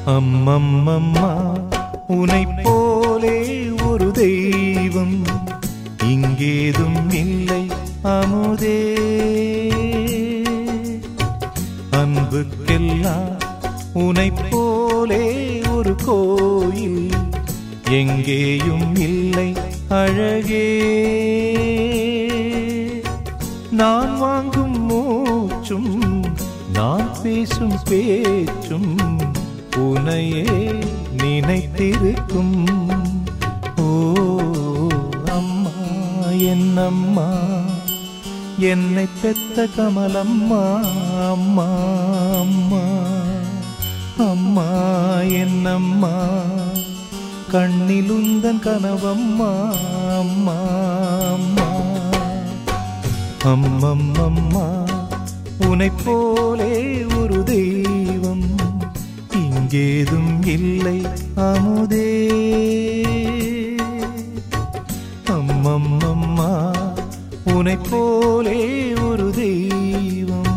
அம்மம்மம்மா உனை போலே ஒரு தெய்வம் இங்கேதும் இல்லை அமுதே அன்புக்கெல்லாம் உனை போலே ஒரு கோயில் எங்கேயும் இல்லை அழகே நான் வாங்கும் மூச்சும் நான் பேசும் பேச்சும் உனையே நினைத்திருக்கும் ஓ அம்மா என்னம்மா என்னை பெத்த கமலம்மா அம்மா அம்மா அம்மா என்னம்மா கண்ணிலுந்தன் கனவம்மா அம்மா அம்மா அம்மம்மம்மா உனை போலே ஒரு தெய்வம் இங்கேதும் இல்லை அமுதே அம்மம்மம்மா உனை போலே ஒரு தெய்வம்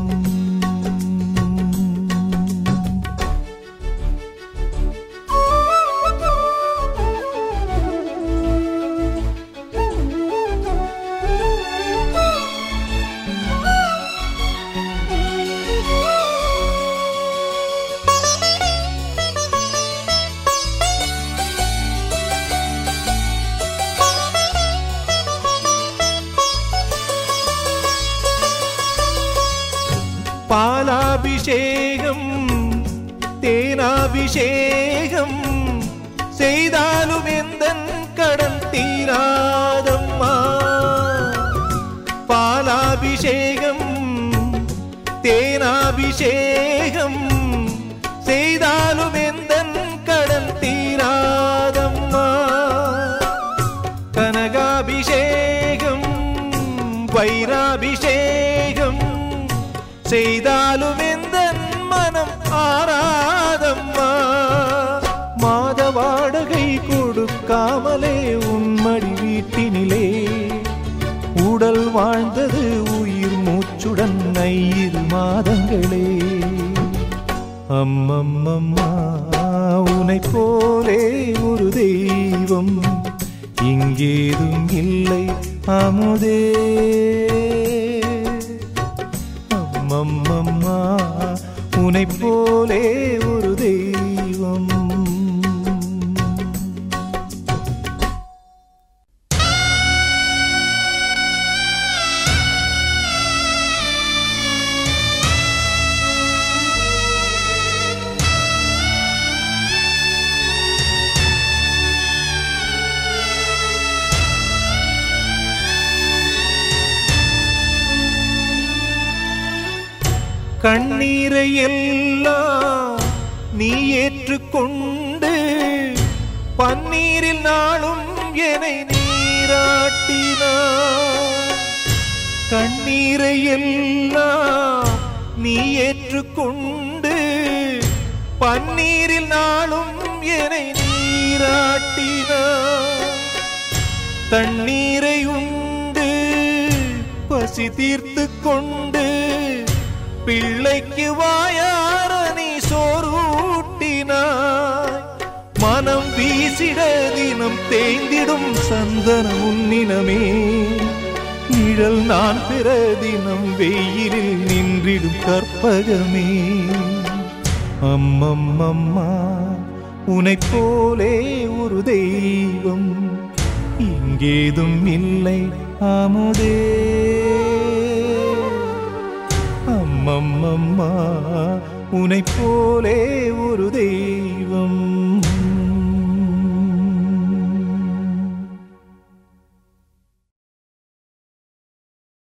பாலாபிஷேகம் தேனாபிஷேகம் செய்தாலும் எந்த கடன் தீராதம்மா பாலாபிஷேகம் தேனாபிஷேகம் செய்தாலும் எந்த கடன் தீராதம்மா கனகாபிஷேகம் வைராபிஷேகம் செய்தாலும் எந்த மனம் ஆராதம்மா மாத வாடகை கொடுக்காமலே உன்மடி வீட்டினிலே உடல் வாழ்ந்தது உயிர் மூச்சுடன் ஐயிரு மாதங்களே அம்மம்மம்மா உனை போலே ஒரு தெய்வம் இங்கேதும் இல்லை அமுதே அம்மம்மம்மா உனை போலே ஒரு தெய்வம் கண்ணீரை எல்லாம் நீ ஏற்றுக்கொண்டு பன்னீரில் நாளும் என்னை நீராட்டினார் கண்ணீரை எல்லாம் நீ ஏற்றுக்கொண்டு பன்னீரில் நாளும் என்னை நீராட்டினார் தண்ணீரை உண்டு பசி தீர்த்து கொண்டு பிள்ளைக்கு வாயார நீ சோறூட்டினாய் மனம் வீசிட தினம் தேய்ந்திடும் சந்தனம் உன்னினமே நிழல் நான் பிற தினம் வெயிலில் நின்றிடும் கற்பகமே அம்மம்மம்மா உனைப் போலே ஒரு தெய்வம் இங்கேதும் இல்லை அமுதே அம்மம்மம்மா உனைப் போலே ஒரு தெய்வம்